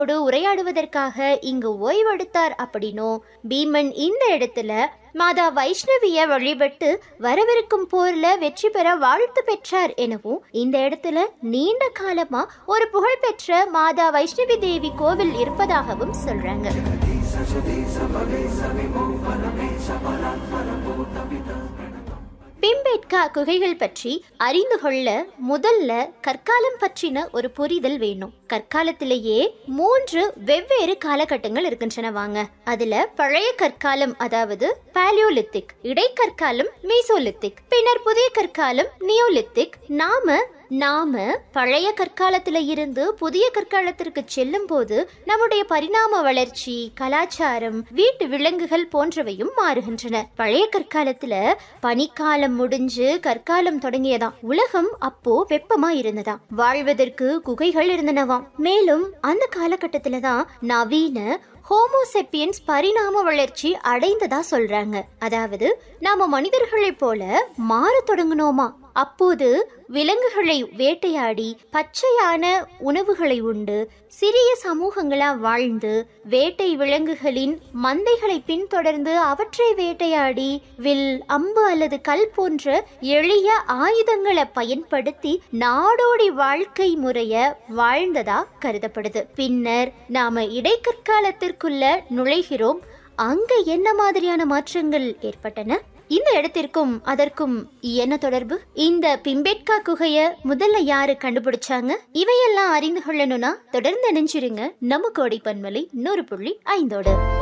ோடு உரையாடுவதற்காக இங்கு ஓய்வெடுத்தார் அப்படின்னும் பீமன் இந்த இடத்துல மாதா வைஷ்ணவிய வழிபட்டு வரவிருக்கும் போர்ல வெற்றி பெற வாழ்த்து பெற்றார் எனவும் இந்த இடத்துல நீண்ட காலமா ஒரு புகழ்பெற்ற மாதா வைஷ்ணவி தேவி கோவில் இருப்பதாகவும் சொல்றாங்க பிம்பேட்கா குகைகள் பற்றி அறிந்து கொள்ள முதல்ல கற்காலம் பற்றின ஒரு புரிதல் வேணும் கற்காலத்திலேயே மூன்று வெவ்வேறு காலகட்டங்கள் இருக்கின்றன வாங்க அதுல பழைய கற்காலம் அதாவது பாலியோலித்திக் இடைக்கற்காலம் மீசோலித்திக் பின்னர் புதிய கற்காலம் நியோலித்திக் நாம நாம பழைய கற்காலத்துல இருந்து புதிய கற்காலத்திற்கு செல்லும் போது நம்முடைய பரிணாம வளர்ச்சி கலாச்சாரம் வீட்டு விலங்குகள் போன்றவையும் மாறுகின்றன பழைய கற்காலத்துல பனிக்காலம் முடிஞ்சு கற்காலம் தொடங்கியதாம் உலகம் அப்போ வெப்பமா இருந்ததாம் வாழ்வதற்கு குகைகள் இருந்தனவாம் மேலும் அந்த காலகட்டத்துல தான் நவீன ஹோமோசெப்பியன்ஸ் பரிணாம வளர்ச்சி அடைந்ததா சொல்றாங்க அதாவது நாம மனிதர்களைப் போல மாறத் தொடங்கினோமா அப்போது விலங்குகளை வேட்டையாடி பச்சையான உணவுகளை உண்டு சிறிய சமூகங்களா வாழ்ந்து வேட்டை விலங்குகளின் மந்தைகளை பின்தொடர்ந்து அவற்றை வேட்டையாடி வில் அம்பு அல்லது கல் போன்ற எளிய ஆயுதங்களை பயன்படுத்தி நாடோடி வாழ்க்கை முறைய வாழ்ந்ததா கருதப்படுது பின்னர் நாம இடைக்கற்காலத்திற்குள்ள நுழைகிறோம் அங்க என்ன மாதிரியான மாற்றங்கள் ஏற்பட்டன இந்த இடத்திற்கும் அதற்கும் என்ன தொடர்பு இந்த பிம்பேட்கா குகைய முதல்ல யாரு கண்டுபிடிச்சாங்க இவையெல்லாம் அறிந்து கொள்ளணும்னா தொடர்ந்து நினைச்சிருங்க நம்ம கோடி பன்மலை நூறு புள்ளி ஐந்தோடு